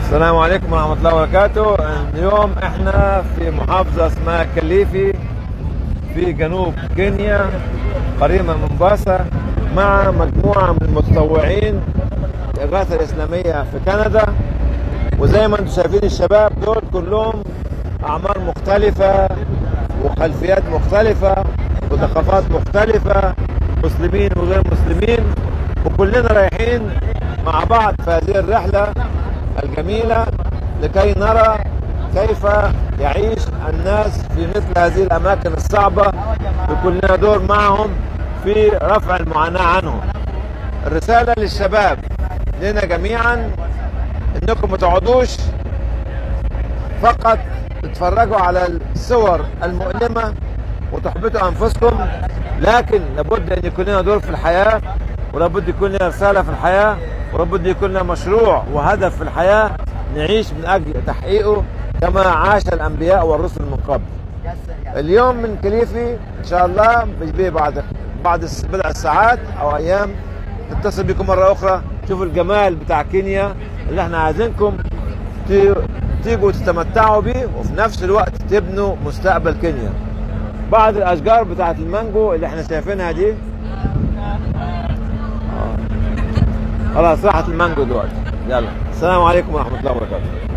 السلام عليكم ورحمة الله وبركاته اليوم احنا في محافظة اسمها كليفي في جنوب كينيا قريبة من مومباسا مع مجموعة من المتطوعين الإغاثة الإسلامية في كندا وزي ما انتم شايفين الشباب دول كلهم أعمار مختلفة وخلفيات مختلفة وثقافات مختلفة مسلمين وغير مسلمين وكلنا رايحين مع بعض في هذه الرحلة الجميلة لكي نرى كيف يعيش الناس في مثل هذه الأماكن الصعبة يكون لنا دور معهم في رفع المعاناة عنهم الرسالة للشباب لنا جميعا انكم ما تقعدوش فقط تتفرجوا على الصور المؤلمة وتحبطوا انفسكم لكن لابد ان يكون لنا دور في الحياة ولابد يكون لنا رسالة في الحياة ولابد يكون لنا مشروع وهدف في الحياة نعيش من اجل تحقيقه كما عاش الانبياء والرسل من قبل اليوم من كليفي ان شاء الله بيجي بعد بعد بضع ساعات او ايام نتصل بكم مره اخرى شوفوا الجمال بتاع كينيا اللي احنا عايزينكم تيجوا تتمتعوا بيه وفي نفس الوقت تبنوا مستقبل كينيا بعض الاشجار بتاعت المانجو اللي احنا شايفينها دي خلاص راحت المانجو دلوقتي يلا السلام عليكم ورحمه الله وبركاته